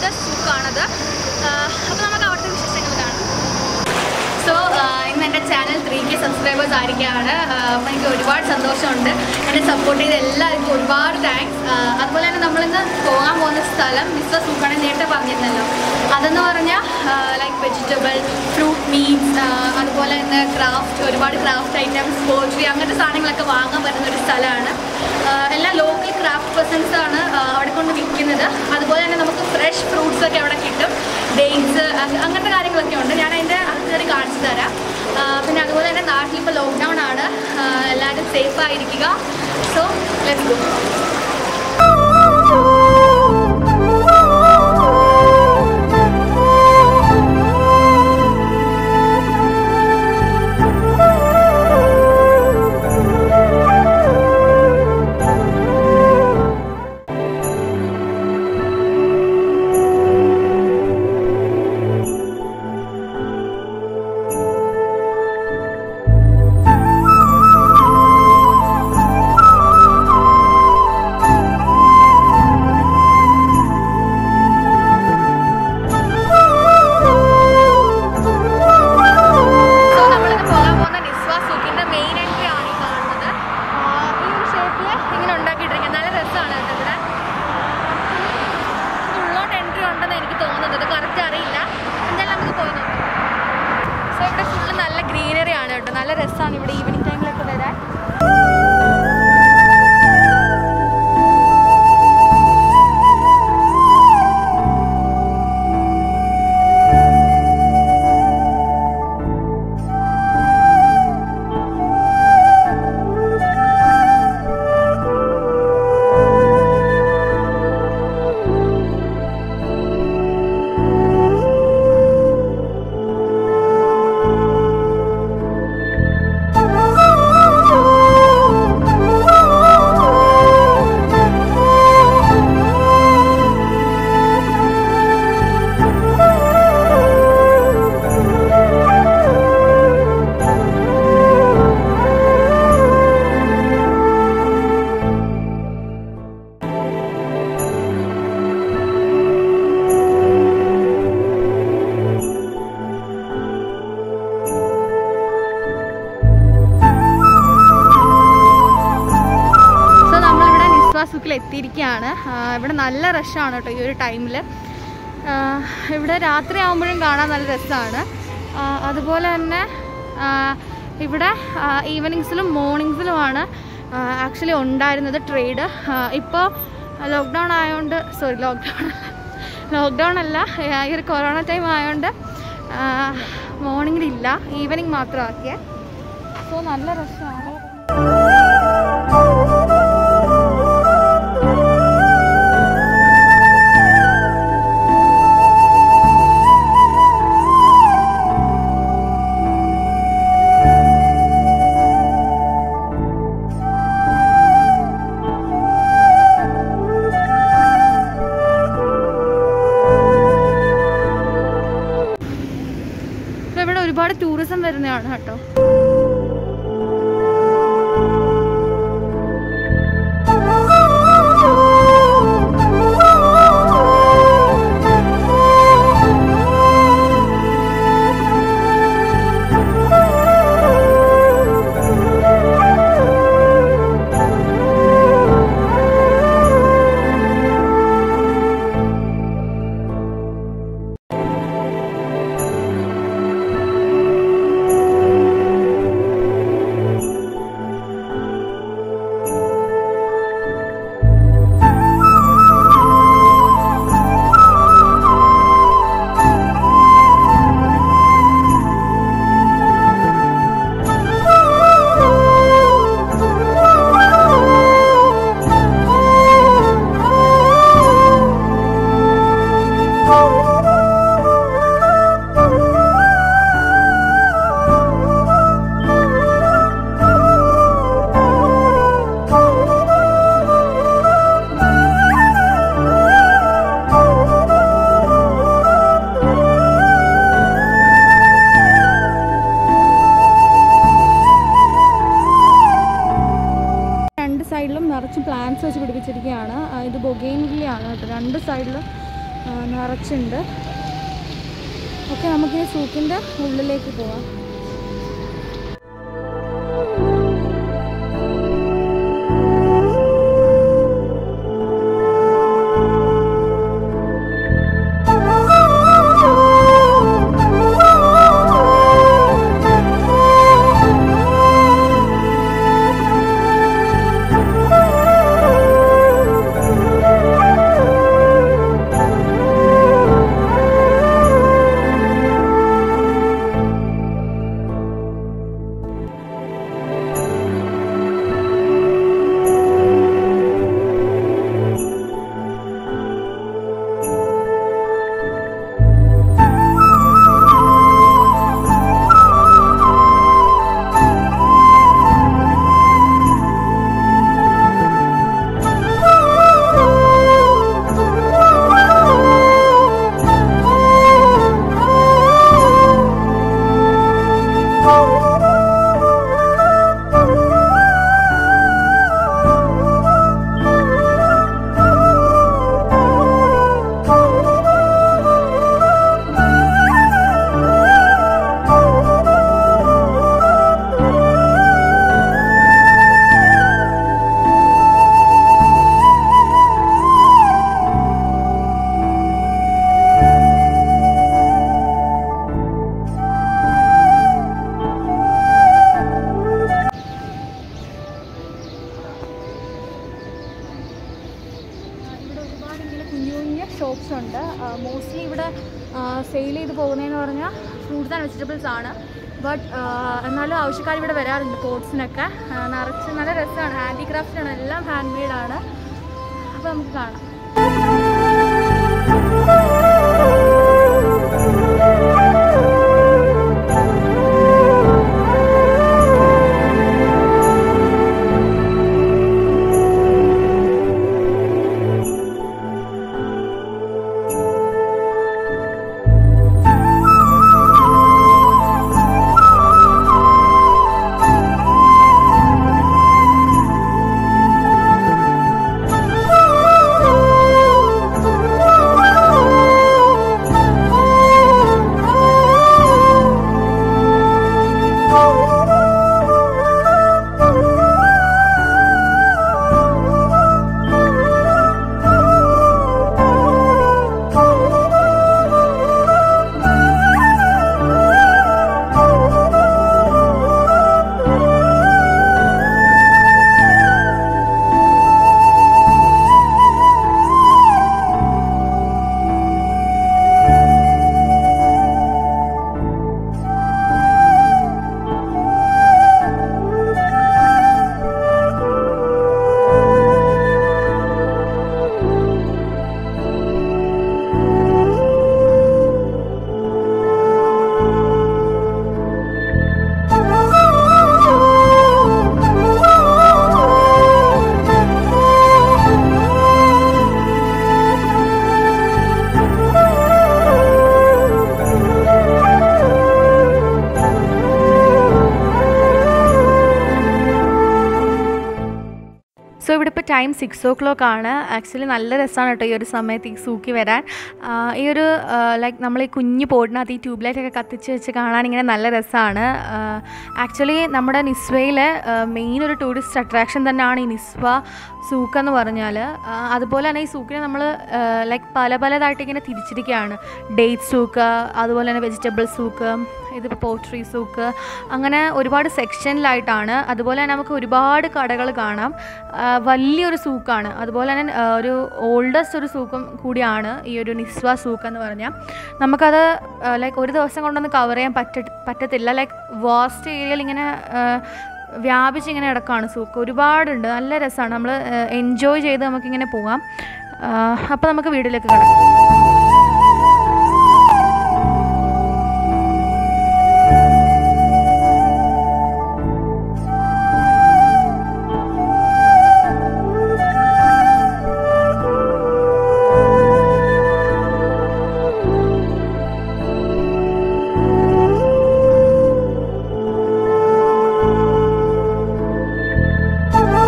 സൂക്കാണത് അപ്പോൾ നമുക്ക് അവിടുത്തെ വിശേഷങ്ങൾ കാണാം സോ ഇന്ന് എൻ്റെ ചാനൽ ത്രീ കെ സബ്സ്ക്രൈബേഴ്സ് ആയിരിക്കുകയാണ് അപ്പോൾ എനിക്ക് ഒരുപാട് സന്തോഷമുണ്ട് എന്നെ സപ്പോർട്ട് ചെയ്ത എല്ലാവർക്കും ഒരുപാട് താങ്ക്സ് അതുപോലെ തന്നെ നമ്മളിന്ന് പോകാൻ പോകുന്ന സ്ഥലം മിസ്റ്റർ സൂക്കാണ് നേരത്തെ പറഞ്ഞിരുന്നല്ലോ അതെന്ന് പറഞ്ഞാൽ ലൈക്ക് വെജിറ്റബിൾ ഫ്രൂട്ട് മീറ്റ്സ് അതുപോലെ തന്നെ ക്രാഫ്റ്റ് ഒരുപാട് ക്രാഫ്റ്റ് ഐറ്റംസ് പോൾട്രി അങ്ങനത്തെ സാധനങ്ങളൊക്കെ വാങ്ങാൻ പറ്റുന്ന ഒരു സ്ഥലമാണ് ആഹ് എല്ലാ ലോക്കൽ ക്രാഫ്റ്റ് പേഴ്സൺസ് ആണ് ആഹ് അവിടെ കൊണ്ട് വിൽക്കുന്നത് അതുപോലെ തന്നെ നമുക്ക് ഫ്രഷ് ഫ്രൂട്ട്സ് ഒക്കെ അവിടെ കിട്ടും ഡേറ്റ്സ് അങ്ങനത്തെ കാര്യങ്ങളൊക്കെ ഉണ്ട് ഞാൻ അതിൻ്റെ കയറി കാണിച്ചു തരാം ആഹ് പിന്നെ അതുപോലെ തന്നെ നാട്ടിൽ ഇപ്പോൾ ലോക്ക്ഡൗൺ ആണ് ആഹ് എല്ലാവരും സേഫ് ആയിരിക്കുക സോ ലെറ്റ്സ് ഗോ സോ നമ്മളിന്ന് പോകാൻ പോകുന്ന നിസ്വ സൂക്കിന്റെ മെയിൻ എൻട്രി ആണ് ഈ കാണുന്നത് ആഹ് ഈ ഒരു ഷേപ്പിൽ ഇങ്ങനെ ഉണ്ടാക്കിയിട്ടിരിക്കുന്നത് നല്ല രസമാണ് കേട്ടോ ഇവിടെ ഇത് ഉള്ളോട്ട് എൻട്രി ഉണ്ടെന്ന് എനിക്ക് തോന്നുന്നത് കറക്റ്റ് അറിയില്ല എന്തായാലും നമുക്ക് പോയി നോക്കാം സോ ഇവിടെ ഫുള്ള് നല്ല ഗ്രീനറി ആണ് കേട്ടോ നല്ല രസമാണ് ഇവിടെ ഈവനിങ് ടൈമിലൊക്കെ വരാൻ സോ നമ്മളിവിടെ നിസ്വാസുക്കിൽ എത്തിയിരിക്കുകയാണ് ആ, ഇവിടെ നല്ല റഷാണ് കേട്ടോ ഈ ഒരു ടൈമിൽ ഇവിടെ രാത്രി ആകുമ്പോഴും കാണാൻ നല്ല രസമാണ് അതുപോലെ തന്നെ ആ, ഇവിടെ ഈവനിങ്സിലും മോർണിംഗ്സിലുമാണ് ആക്ച്വലി ഉണ്ടായിരുന്നത് ട്രേഡ് ഇപ്പോൾ ലോക്ക്ഡൗൺ ആയതുകൊണ്ട് സോറി ലോക്ക്ഡൗൺ ലോക്ക്ഡൗൺ അല്ല ഈ ഒരു കൊറോണ ടൈം ആയതുകൊണ്ട് മോർണിംഗിലില്ല ഈവനിങ് മാത്രം ആക്കിയേ സോ നല്ല രസമാണ് ഇപ്പൊ ഇവിടെ ഒരുപാട് ടൂറിസം വരുന്നതാണ് കേട്ടോ നിറച്ച് പ്ലാന്റ്സ് വെച്ച് പിടിപ്പിച്ചിരിക്കുകയാണ് ആ, ഇത് ബൊഗെയിൻവില്ലയാണ് കേട്ടോ രണ്ട് സൈഡിലും ആ, നിറച്ചുണ്ട് ഓക്കെ നമുക്കിനി സൂക്കിൻ്റെ ഉള്ളിലേക്ക് പോവാം ഇവിടെ ഒരുപാട് ഇങ്ങനെ കുഞ്ഞു കുഞ്ഞു ഷോപ്സ് ഉണ്ട് മോസ്റ്റ്ലി ഇവിടെ സെയിൽ ചെയ്ത് പോകുന്നതെന്ന് പറഞ്ഞാൽ ഫ്രൂട്ട്സ് ആൻഡ് വെജിറ്റബിൾസ് ആണ് ബട്ട് എന്നാലും ആവശ്യക്കാർ ഇവിടെ വരാറുണ്ട് പോട്ട്സിനൊക്കെ നിറച്ച് നല്ല രസമാണ് ഹാൻഡിക്രാഫ്റ്റാണ് എല്ലാം ഹാൻഡ് മെയ്ഡാണ് അപ്പോൾ നമുക്ക് കാണാം സോ ഇവിടെ ഇപ്പോൾ ടൈം സിക്സ് ഓ ക്ലോക്ക് ആണ് ആക്ച്വലി നല്ല രസമാണ് കേട്ടോ ഈ ഒരു സമയത്ത് ഈ സൂക്കി വരാൻ ആ, ഈ ഒരു ലൈക്ക് നമ്മൾ ഈ കുഞ്ഞ് പോടിനകത്ത് ഈ ട്യൂബ് ലൈറ്റ് ഒക്കെ കത്തിച്ച് വെച്ച് കാണാൻ ഇങ്ങനെ നല്ല രസമാണ് ആക്ച്വലി നമ്മുടെ നിസ്വയിലെ മെയിൻ ഒരു ടൂറിസ്റ്റ് അട്രാക്ഷൻ തന്നെയാണ് ഈ നിസ്വ സൂക്ക് എന്ന് പറഞ്ഞാൽ അതുപോലെ തന്നെ ഈ സൂക്കിനെ നമ്മൾ ലൈക്ക് പല പലതായിട്ട് ഇങ്ങനെ തിരിച്ചിരിക്കുകയാണ് ഡേറ്റ് സൂക്ക് അതുപോലെ തന്നെ വെജിറ്റബിൾ സൂക്ക് ഇതിപ്പോൾ പോട്രി സൂക്ക് അങ്ങനെ ഒരുപാട് സെക്ഷനിലായിട്ടാണ് അതുപോലെ തന്നെ നമുക്ക് ഒരുപാട് കടകൾ കാണാം ആ, വലിയൊരു സൂക്കാണ് അതുപോലെ തന്നെ ആ, ഒരു ഓൾഡസ്റ്റ് ഒരു സൂക്കും കൂടിയാണ് ഈ ഒരു നിസ്വ സൂക്ക് എന്ന് പറഞ്ഞാൽ നമുക്കത് ലൈക്ക് ഒരു ദിവസം കൊണ്ടൊന്ന് കവർ ചെയ്യാൻ പറ്റ പറ്റത്തില്ല ലൈക്ക് വാസ്റ്റ് ഏരിയയിൽ ഇങ്ങനെ ആ, വ്യാപിച്ച് ഇങ്ങനെ കിടക്കുകയാണ് സൂക്ക് ഒരുപാടുണ്ട് നല്ല രസമാണ് നമ്മൾ എൻജോയ് ചെയ്ത് നമുക്കിങ്ങനെ പോകാം അപ്പോൾ നമുക്ക് വീട്ടിലേക്ക് കിടക്കാം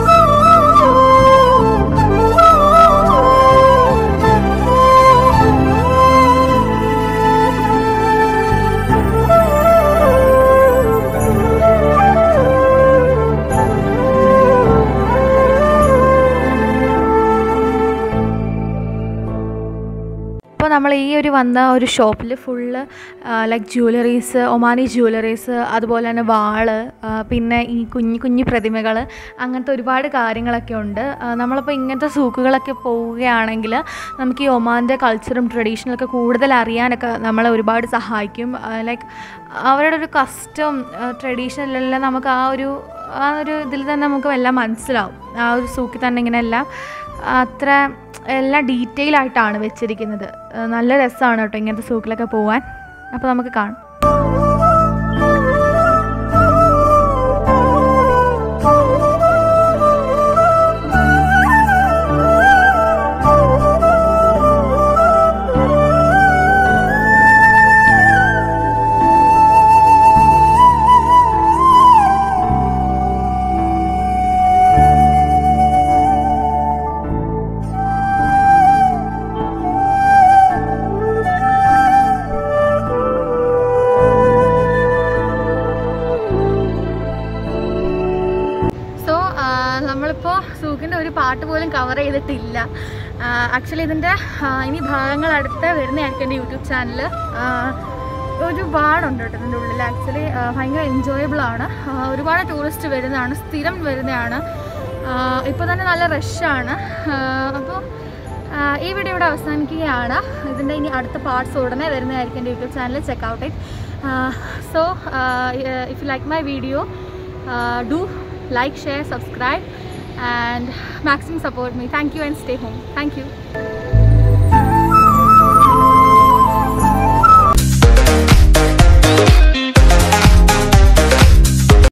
Thank you. നമ്മൾ ഈ ഒരു വന്ന ഒരു ഷോപ്പിൽ full like jewelleries Omani jewelleries അതുപോലെ തന്നെ വാള് ആ, പിന്നെ ഈ കുഞ്ഞു കുഞ്ഞു പ്രതിമകൾ അങ്ങനത്തെ ഒരുപാട് കാര്യങ്ങളൊക്കെ ഉണ്ട് ആ, നമ്മളിപ്പോൾ ഇങ്ങനത്തെ സൂക്കുകളൊക്കെ പോവുകയാണെങ്കിൽ നമുക്ക് ഈ ഒമാൻ്റെ കൾച്ചറും ട്രഡീഷണലൊക്കെ കൂടുതൽ അറിയാനൊക്കെ നമ്മളെ ഒരുപാട് സഹായിക്കും ലൈക്ക് അവരുടെ ഒരു കസ്റ്റം ട്രഡീഷണലെല്ലാം നമുക്ക് ആ ഒരു ആ ഒരു ഇതിൽ തന്നെ നമുക്ക് എല്ലാം മനസ്സിലാവും ആ ഒരു സൂക്കിൽ തന്നെ ഇങ്ങനെ എല്ലാം അത്ര എല്ലാം ഡീറ്റെയിൽ ആയിട്ടാണ് വെച്ചിരിക്കുന്നത് ആ, നല്ല രസമാണ് കേട്ടോ ഇങ്ങനത്തെ സൂക്കിലൊക്കെ പോവാൻ അപ്പോൾ നമുക്ക് കാണാം സോ നമ്മളിപ്പോൾ സൂക്കിൻ്റെ ഒരു പാട്ട് പോലും കവർ ചെയ്തിട്ടില്ല ആക്ച്വലി ഇതിൻ്റെ ഇനി ഭാഗങ്ങൾ അടുത്ത് വരുന്നതായിരിക്കും എൻ്റെ യൂട്യൂബ് ചാനൽ ഒരുപാടുണ്ട് കേട്ടോ ഇതിൻ്റെ ഉള്ളിൽ ആക്ച്വലി ഭയങ്കര എൻജോയബിൾ ആണ് ആ, ഒരുപാട് ടൂറിസ്റ്റ് വരുന്നതാണ് സ്ഥിരം വരുന്നതാണ് ഇപ്പോൾ തന്നെ നല്ല റഷാണ് അപ്പോൾ ഈ വീഡിയോ ഇവിടെ അവസാനിക്കുകയാണ് ഇതിൻ്റെ ഇനി അടുത്ത പാർട്സ് ഉടനെ വരുന്നതായിരിക്കും എൻ്റെ YouTube channel check out it so if you like my video do like share subscribe and maximum support me thank you and stay home thank you